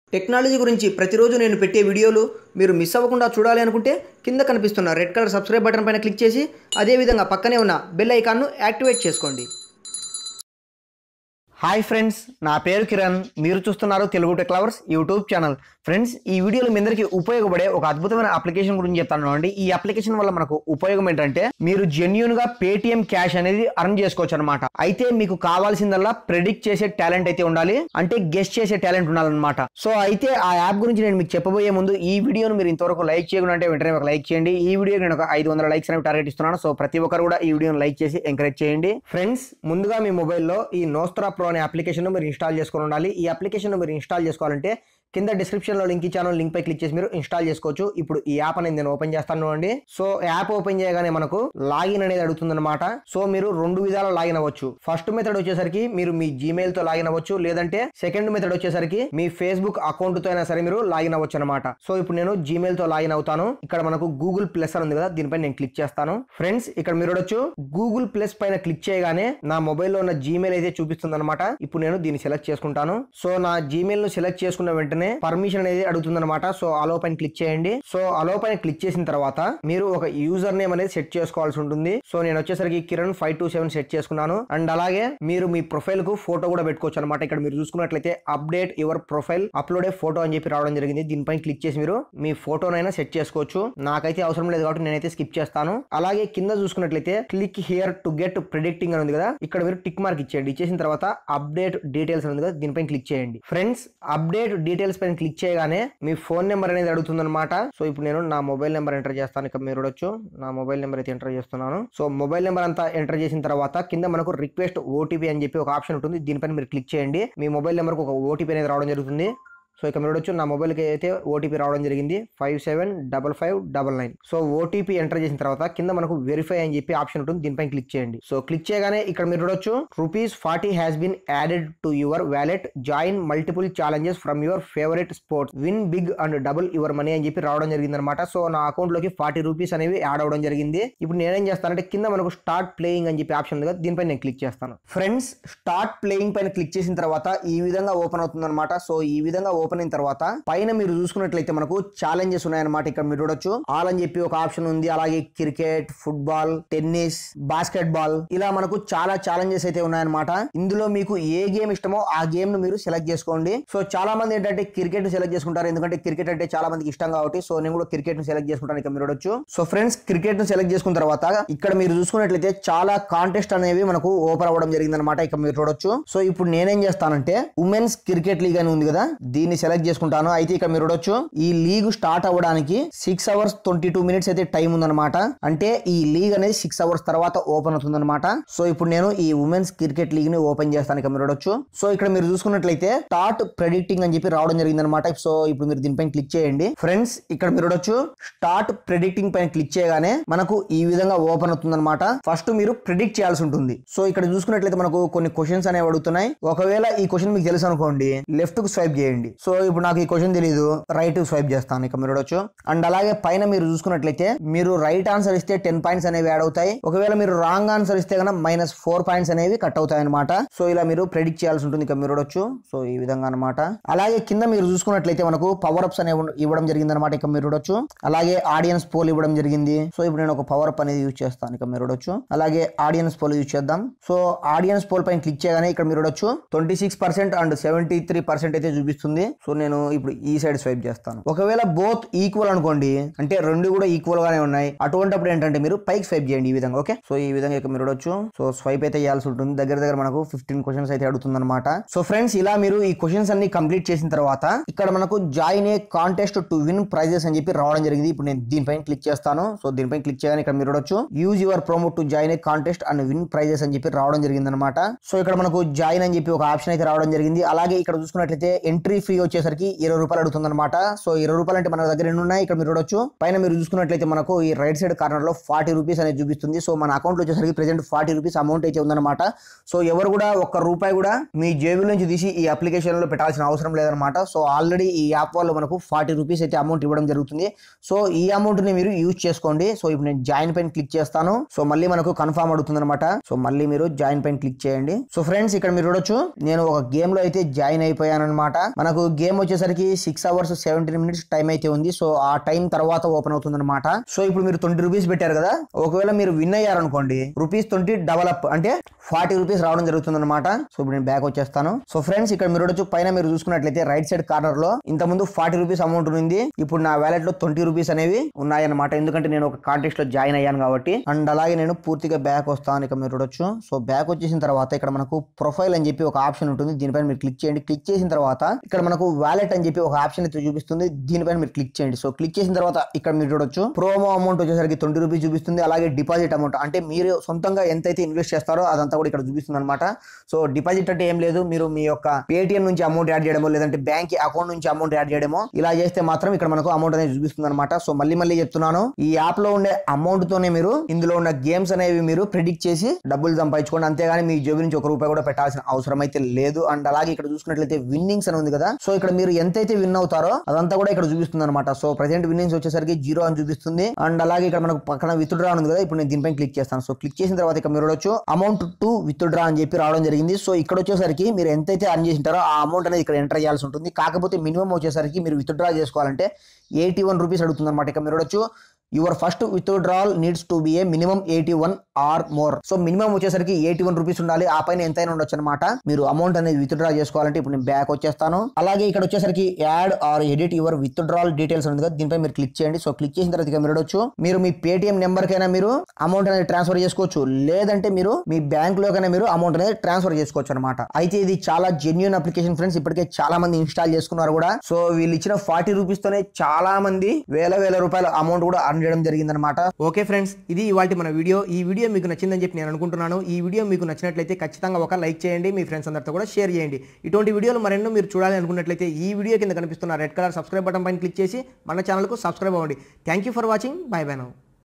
technology గురించి ప్రతిరోజు నేను పెట్టే వీడియోలు మీరు మిస్ అవ్వకుండా చూడాలి అనుకుంటే కింద కనిపిస్తున్న రెడ్ కలర్ సబ్స్క్రైబ్ బటన్ పైన క్లిక్ చేసి అదేవిధంగా పక్కనే ఉన్న బెల్ ఐకాన్ను యాక్టివేట్ చేసుకోండి హాయ్ ఫ్రెండ్స్ నా పేరు కిరణ్ మీరు చూస్తున్నారు Telugu tech lovers YouTube channel friends ఈ వీడియోలో మీ అందరికీ ఉపయోగపడే ఒక అద్భుతమైన అప్లికేషన్ గురించి చెప్తాను అండి ఈ అప్లికేషన్ వల్ల మనకు ఉపయోగం ఏంటంటే మీరు జెన్యున్ గా పేటిఎం క్యాష్ అనేది అర్న్ చేసుకోవచ్చు అనమాట అయితే మీకు కావాల్సిందల్లా ప్రెడిక్ట్ చేసే టాలెంట్ అయితే ఉండాలి అంటే గెస్ట్ చేసే టాలెంట్ ఉండాలన్నమాట సో అయితే ఆ యాప్ గురించి నేను మీకు చెప్పబోయే ముందు ఈ వీడియోను మీరు ఇంతవరకు లైక్ చేయకుండా అంటే వెంటనే ఒక లైక్ చేయండి ఈ వీడియో నేను ఒక ఐదు వందల లైక్స్ అనేవి టార్గెట్ ఇస్తున్నాను సో ప్రతి ఒక్కరు కూడా ఈ వీడియోని లైక్ చేసి ఎంకరేజ్ చేయండి ఫ్రెండ్స్ ముందుగా మీ మొబైల్లో ఈ నోస్త్రా ప్రో అనే అప్లికేషన్ మీరు ఇన్స్టాల్ చేసుకొని ఉండాలి ఈ అప్లికేషన్ మీరు ఇన్స్టాల్ చేసుకోవాలంటే కింద డిస్క్రిప్షన్ లో లింక్ ఇచ్చాను లింక్ పై క్లిక్ చేసి మీరు ఇన్స్టాల్ చేసుకోవచ్చు ఇప్పుడు ఈ యాప్ అనేది నేను ఓపెన్ చేస్తాను అండి సో యాప్ ఓపెన్ చేయగానే మనకు లాగిన్ అనేది అడుగుతుంది అనమాట సో మీరు రెండు విధాల లాగిన్ అవ్వచ్చు ఫస్ట్ మెథడ్ వచ్చేసరికి మీరు మీ జీమెయిల్ తో లాగిన్ అవ్వచ్చు లేదంటే సెకండ్ మెథడ్ వచ్చేసరికి మీ ఫేస్బుక్ అకౌంట్ తో అయినా సరే మీరు లాగిన్ అవ్వచ్చు అనమాట సో ఇప్పుడు నేను జీమెయిల్ తో లాగిన్ అవుతాను ఇక్కడ మనకు గూగుల్ ప్లస్ అని ఉంది కదా దీనిపై నేను క్లిక్ చేస్తాను ఫ్రెండ్స్ ఇక్కడ మీరు చూడొచ్చు గూగుల్ ప్లస్ పైన క్లిక్ చేయగానే నా మొబైల్లో ఉన్న జీమెయిల్ అయితే చూపిస్తుంది అనమాట ఇప్పుడు నేను దీన్ని సెలెక్ట్ చేసుకుంటాను సో నా జీమెయిల్ ను సెలెక్ట్ చేసుకున్న వెంటనే పర్మిషన్ అనేది అడుగుతుంది అనమాట సో అలో పైన క్లిక్ చేయండి సో అలో పైన క్లిక్ చేసిన తర్వాత మీరు ఒక యూజర్ నేమ్ అనేది సెట్ చేసుకోవాల్సి ఉంటుంది సో నేను వచ్చేసరికి Kiran five two seven set చేసుకున్నాను అండ్ అలాగే మీరు మీ ప్రొఫైల్ కు ఫోటో కూడా పెట్టుకోవచ్చు అనమాట ఇక్కడ మీరు చూసుకున్నట్లయితే అప్డేట్ యువర్ ప్రొఫైల్ అప్లోడే ఫోటో అని చెప్పి రావడం జరిగింది దీనిపైన క్లిక్ చేసి మీరు మీ ఫోటోనైనా సెట్ చేసుకోవచ్చు నాకైతే అవసరం లేదు కాబట్టి నేనైతే స్కిప్ చేస్తాను అలాగే కింద చూసుకున్నట్లయితే click here to get predicting అని ఉంది కదా ఇక్కడ మీరు టిక్ మార్క్ ఇచ్చేయండి ఇచ్చేసిన తర్వాత అప్డేట్ డీటెయిల్స్ అని ఉంది కదా దీనిపైన క్లిక్ చేయండి ఫ్రెండ్స్ అప్డేట్ డీటెయిల్స్ పైన క్లిక్ చేయగానే మీ ఫోన్ నెంబర్ అనేది అడుగుతుంది అనమాట సో ఇప్పుడు నేను నా మొబైల్ నెంబర్ ఎంటర్ చేస్తాను ఇక్కడ మీరు చూడొచ్చు నా మొబైల్ నెంబర్ అయితే ఎంటర్ చేస్తున్నాను సో మొబైల్ నెంబర్ అంతా ఎంటర్ చేసిన తర్వాత కింద మనకు రిక్వెస్ట్ ఓటీపీ అని చెప్పి ఒక ఆప్షన్ ఉంటుంది దీనిపైన మీరు క్లిక్ చేయండి మీ మొబైల్ నెంబర్కి ఒక ఓటీపీ అనేది రావడం జరుగుతుంది సో ఇక్కడ మీరు చూడొచ్చు నా మొబైల్కి అయితే ఓటీపీ రావడం జరిగింది five seven double five double nine so OTP enter చేసిన తర్వాత కింద మనకు వెరిఫై అని చెప్పి ఆప్షన్ ఉంటుంది దీనిపైన క్లిక్ చేయండి సో క్లిక్ చేయగానే ఇక్కడ మీరు చూడొచ్చు rupees forty has been added to your wallet join multiple challenges from your favourite sports win big and double your money అని చెప్పి రావడం జరిగింది అనమాట సో నా అకౌంట్ లోకి ఫార్టీ రూపీస్ అనేవి యాడ్ అవడం జరిగింది ఇప్పుడు నేనేం చేస్తానంటే కింద మనకు స్టార్ట్ ప్లేయింగ్ అని చెప్పి ఆప్షన్ ఉంది కదా దీనిపైన నేను క్లిక్ చేస్తాను ఫ్రెండ్స్ స్టార్ట్ ప్లేయింగ్ పైన క్లిక్ చేసిన తర్వాత ఈ విధంగా ఓపెన్ అవుతుంది అనమాట సో ఈ విధంగా ఓపెన్ అయిన తర్వాత పైన మీరు చూసుకున్నట్లయితే మనకు ఛాలెంజెస్ ఉన్నాయన్నమాట ఇక్కడ మీరు చూడొచ్చు ఆల్ అని చెప్పి ఒక ఆప్షన్ ఉంది అలాగే cricket football tennis basketball ఇలా మనకు చాలా ఛాలెంజెస్ అయితే ఉన్నాయన్నమాట ఇందులో మీకు ఏ గేమ్ ఇష్టమో ఆ గేమ్ ను మీరు సెలెక్ట్ చేసుకోండి సో చాలా మంది ఏంటంటే క్రికెట్ సెలెక్ట్ చేసుకుంటారు ఎందుకంటే క్రికెట్ అంటే చాలా మందికి ఇష్టం కాబట్టి సో నేను కూడా క్రికెట్ ను సెలెక్ట్ చేసుకుంటాను ఇక్కడ మీరు చూడొచ్చు సో ఫ్రెండ్స్ క్రికెట్ ను సెలెక్ట్ చేసుకున్న తర్వాత ఇక్కడ మీరు చూసుకున్నట్లయితే చాలా కాంటెస్ట్ అనేవి మనకు ఓపెన్ అవ్వడం జరిగింది అనమాట ఇక్కడ మీరు చూడొచ్చు సో ఇప్పుడు నేనేం చేస్తానంటే ఉమెన్స్ క్రికెట్ లీగ్ అని ఉంది కదా దీన్ని సెలెక్ట్ చేసుకుంటాను అయితే ఇక్కడ మీరు చూడొచ్చు ఈ లీగ్ స్టార్ట్ అవ్వడానికి six hours twenty two minutes అయితే టైం ఉందన్నమాట అంటే ఈ లీగ్ అనేది సిక్స్ అవర్స్ తర్వాత ఓపెన్ అవుతుందన్నమాట సో ఇప్పుడు నేను ఈ ఉమెన్స్ క్రికెట్ లీగ్ ని ఓపెన్ చేస్తాను ఇక్కడ మీరు చూడొచ్చు సో ఇక్కడ మీరు చూసుకున్నట్లయితే స్టార్ట్ ప్రెడిక్టింగ్ అని చెప్పి రావడం జరిగింది అనమాట సో ఇప్పుడు మీరు దీనిపైన క్లిక్ చేయండి ఫ్రెండ్స్ ఇక్కడ మీరు చూడొచ్చు స్టార్ట్ ప్రెడిక్టింగ్ పైన క్లిక్ చేయగానే మనకు ఈ విధంగా ఓపెన్ అవుతుంది అనమాట ఫస్ట్ మీరు ప్రిడిక్ట్ చేయాల్సి ఉంటుంది సో ఇక్కడ చూసుకున్నట్లయితే మనకు కొన్ని క్వశ్చన్స్ అనేవి అడుగుతున్నాయి ఒకవేళ ఈ క్వశ్చన్ మీకు తెలుసు అనుకోండి లెఫ్ట్ కు స్వైప్ చేయండి సో ఇప్పుడు నాకు ఈ క్వశ్చన్ తెలియదు రైట్ స్వైప్ చేస్తాను ఇక మీరు చూడొచ్చు అండ్ అలాగే పైన మీరు చూసుకున్నట్లయితే మీరు రైట్ ఆన్సర్ ఇస్తే టెన్ పాయింట్స్ అనేవి యాడ్ అవుతాయి ఒకవేళ మీరు రాంగ్ ఆన్సర్ ఇస్తే కనుక మైనస్ ఫోర్ పాయింట్స్ అనేవి కట్ అవుతాయి అనమాట సో ఇలా మీరు ప్రెడిక్ట్ చేయాల్సి ఉంటుంది ఇక మీరు చూడొచ్చు సో ఈ విధంగా అనమాట అలాగే కింద మీరు చూసుకున్నట్లయితే మనకు పవర్ అప్స్ అనేవి ఇవ్వడం జరిగింది అనమాట ఇక మీరు చూడొచ్చు అలాగే ఆడియన్స్ పోల్ ఇవ్వడం జరిగింది సో ఇప్పుడు నేను ఒక పవర్ అప్ అనేది యూజ్ చేస్తాను ఇక మీరు చూడొచ్చు అలాగే ఆడియన్స్ పోల్ యూజ్ చేద్దాం సో ఆడియన్స్ పోల్ పైన క్లిక్ చేయగానే ఇక్కడ మీరు చూడొచ్చు twenty six percent and seventy three percent అయితే చూపిస్తుంది సో నేను ఇప్పుడు ఈ సైడ్ స్వైప్ చేస్తాను ఒకవేళ బోత్ ఈక్వల్ అనుకోండి అంటే రెండు కూడా ఈక్వల్ గానే ఉన్నాయి అటువంటిప్పుడు ఏంటంటే మీరు పైకి స్వైప్ చేయండి ఈ విధంగా ఓకే సో ఈ విధంగా ఇక మీరు చూడొచ్చు సో స్వైప్ అయితే చేయాల్సి ఉంటుంది దగ్గర దగ్గర మనకు ఫిఫ్టీన్ క్వశ్చన్స్ అయితే అడుగుతుంది అనమాట సో ఫ్రెండ్స్ ఇలా మీరు ఈ క్వశ్చన్స్ అన్ని కంప్లీట్ చేసిన తర్వాత ఇక్కడ మనకు join a contest to win prizes అని చెప్పి రావడం జరిగింది ఇప్పుడు నేను దీనిపైన క్లిక్ చేస్తాను సో దీనిపైన క్లిక్ చేయగానే ఇక్కడ మీరు చూడొచ్చు use your promo to join a contest and win prizes అని చెప్పి రావడం జరిగింది అనమాట సో ఇక్కడ మనకు జాయిన్ అని చెప్పి ఒక ఆప్షన్ అయితే రావడం జరిగింది అలాగే ఇక్కడ చూసుకున్నట్లయితే ఎంట్రీ ఫీ వచ్చేసరికి ఇరవై రూపాయలు అడుగుతుంది అనమాట సో ఇరవై రూపాయలు అంటే మన దగ్గర ఎన్ని ఉన్నాయి ఇక్కడ మీరు చూడొచ్చు పైన మీరు చూసుకున్నట్లయితే మనకు ఈ రైట్ సైడ్ కార్నర్ లో ఫార్టీ రూపీస్ అనేది చూపిస్తుంది సో మన అకౌంట్ లో వచ్చేసరికి ప్రెసెంట్ ఫార్టీ రూపీస్ అమౌంట్ అయితే ఉందన్నమాట సో ఎవరు కూడా ఒక్క రూపాయి కూడా మీ జేబుల నుంచి తీసి ఈ అప్లికేషన్ లో పెట్టాల్సిన అవసరం లేదనమాట సో ఆల్రెడీ ఈ యాప్ వాళ్ళు మనకు ఫార్టీ రూపీస్ అయితే అమౌంట్ ఇవ్వడం జరుగుతుంది సో ఈ అమౌంట్ ని మీరు యూజ్ చేసుకోండి సో ఇప్పుడు నేను జాయిన్ పైన క్లిక్ చేస్తాను సో మళ్ళీ మనకు కన్ఫర్మ్ అడుగుతుంది అనమాట సో మళ్ళీ మీరు జాయిన్ పైన క్లిక్ చేయండి సో ఫ్రెండ్స్ ఇక్కడ మీరు చూడొచ్చు నేను ఒక గేమ్ లో అయితే జాయిన్ అయిపోయాను అనమాట మనకు గేమ్ వచ్చేసరికి six hours seventeen minutes time అయితే ఉంది సో ఆ టైం తర్వాత ఓపెన్ అవుతుంది అనమాట సో ఇప్పుడు మీరు ట్వంటీ రూపీస్ పెట్టారు కదా ఒకవేళ మీరు విన్ అయ్యారనుకోండి రూపీస్ ట్వంటీ డబల్ అప్ అంటే ఫార్టీ రూపీస్ రావడం జరుగుతుంది అనమాట సో ఇప్పుడు నేను బ్యాక్ వచ్చేస్తాను సో ఫ్రెండ్స్ ఇక్కడ మీరు చూడొచ్చు పైన మీరు చూసుకున్నట్లయితే రైట్ సైడ్ కార్నర్ లో ఇంత ముందు ఫార్టీ రూపీస్ అమౌంట్ ఉంది ఇప్పుడు నా వ్యాలెట్ లో ట్వంటీ రూపీస్ అనేవి ఉన్నాయన్నమాట ఎందుకంటే నేను ఒక కాంటెక్స్ట్ లో జాయిన్ అయ్యాను కాబట్టి అండ్ అలాగే నేను పూర్తిగా బ్యాక్ వస్తాను ఇక మీరు చూడొచ్చు సో బ్యాక్ వచ్చేసిన తర్వాత ఇక్కడ మనకు ప్రొఫైల్ అని చెప్పి ఒక ఆప్షన్ ఉంటుంది దీనిపైన మీరు క్లిక్ చేయండి క్లిక్ చేసిన తర్వాత ఇక్కడ మనకు వ్యాలెట్ అని చెప్పి ఒక ఆప్షన్ అయితే చూపిస్తుంది దీనిపైన మీరు క్లిక్ చేయండి సో క్లిక్ చేసిన తర్వాత ఇక్కడ మీరు చూడొచ్చు ప్రోమో అమౌంట్ వచ్చేసరికి ట్వంటీ రూపీస్ చూపిస్తుంది అలాగే డిపాజిట్ అమౌంట్ అంటే మీరు సొంతంగా ఎంతైతే ఇన్వెస్ట్ చేస్తారో అదంతా కూడా ఇక్కడ చూపిస్తుంది అనమాట సో డిపాజిట్ అంటే ఏం లేదు మీరు మీ యొక్క పేటిఎం నుంచి అమౌంట్ యాడ్ చేయడమో లేదంటే బ్యాంక్ అకౌంట్ నుంచి అమౌంట్ యాడ్ చేయడమో ఇలా చేస్తే మాత్రం ఇక్కడ మనకు అమౌంట్ అనేది చూపిస్తుంది అనమాట సో మళ్ళీ మళ్ళీ చెప్తున్నాను ఈ యాప్ లో ఉండే అమౌంట్ తోనే మీరు ఇందులో ఉన్న గేమ్స్ అనేవి మీరు ప్రిడిక్ట్ చేసి డబ్బులు సంపాదించుకోండి అంతేగాని మీ జేబు నుంచి ఒక రూపాయి కూడా పెట్టాల్సిన అవసరం అయితే లేదు అండ్ అలాగే ఇక్కడ చూసుకున్నట్లయితే విన్నింగ్స్ అని ఉంది కదా సో ఇక్కడ మీరు ఎంతైతే విన్ అవుతారో అదంతా కూడా ఇక్కడ చూపిస్తుంది అనమాట సో ప్రజెంట్ విన్నింగ్స్ వచ్చేసరికి జీరో అని చూపిస్తుంది అండ్ అలాగే ఇక్కడ మనకు పక్కన విత్ డ్రా ఉంది కదా ఇప్పుడు నేను దీనిపై క్లిక్ చేస్తాను సో క్లిక్ చేసిన తర్వాత ఇక్కడ మీరు చూడొచ్చు అమౌంట్ టు విత్ డ్రా అని చెప్పి రావడం జరిగింది సో ఇక్కడ వచ్చేసరికి మీరు ఎంతైతే అర్న్ చేసింటారో ఆ అమౌంట్ అనేది ఇక్కడ ఎంటర్ చేయాల్సి ఉంటుంది కాకపోతే మినిమం వచ్చేసరికి మీరు విత్ డ్రా చేసుకోవాలంటే ఎయిటీ వన్ రూపీస్ అడుగుతుంది అనమాట ఇక్కడ మీరు చూడొచ్చు your first withdrawal needs to be a minimum eighty one or more so minimum వచ్చేసరికి ఎయిటీ వన్ రూపీస్ ఉండాలి ఆ పైన ఎంతైనా ఉండొచ్చు అనమాట మీరు అమౌంట్ అనేది విత్డ్రా చేసుకోవాలంటే ఇప్పుడు నేను బ్యాక్ వచ్చేస్తాను అలాగే ఇక్కడ వచ్చేసరికి add or edit your withdrawal details ఉంది కదా దీనిపై మీరు క్లిక్ చేయండి సో క్లిక్ చేసిన తర్వాత ఇక మీరు చూడొచ్చు మీరు మీ పేటిఎం నెంబర్ కైనా మీరు అమౌంట్ అనేది ట్రాన్స్ఫర్ చేసుకోవచ్చు లేదంటే మీరు మీ బ్యాంక్ లోకైనా మీరు అమౌంట్ అనేది ట్రాన్స్ఫర్ చేసుకోవచ్చు అనమాట అయితే ఇది చాలా జెన్యున్ అప్లికేషన్ ఫ్రెండ్స్ ఇప్పటికే చాలా మంది ఇన్స్టాల్ చేసుకున్నారు కూడా సో వీళ్ళు ఇచ్చిన ఫార్టీ రూపీస్ తోనే చాలా మంది వేల వేల రూపాయల అమౌంట్ కూడా అర్న్ చేయడం జరిగిందనమాట ఓకే ఫ్రెండ్స్ ఇది ఇవాళ మన వీడియో ఈ వీడియో మీకు నచ్చిందని చెప్పి నేను అనుకుంటున్నాను ఈ వీడియో మీకు నచ్చినట్లయితే ఖచ్చితంగా ఒక లైక్ చేయండి మీ ఫ్రెండ్స్ అందరితో కూడా షేర్ చేయండి ఇటువంటి వీడియోలు మరెన్నో మీరు చూడాలి అనుకున్నట్లయితే ఈ వీడియో కింద కనిపిస్తున్న రెడ్ కలర్ సబ్స్క్రైబ్ బటన్ పైన క్లిక్ చేసి మన ఛానల్కు సబ్స్క్రైబ్ అవ్వండి thank you for watching bye bye now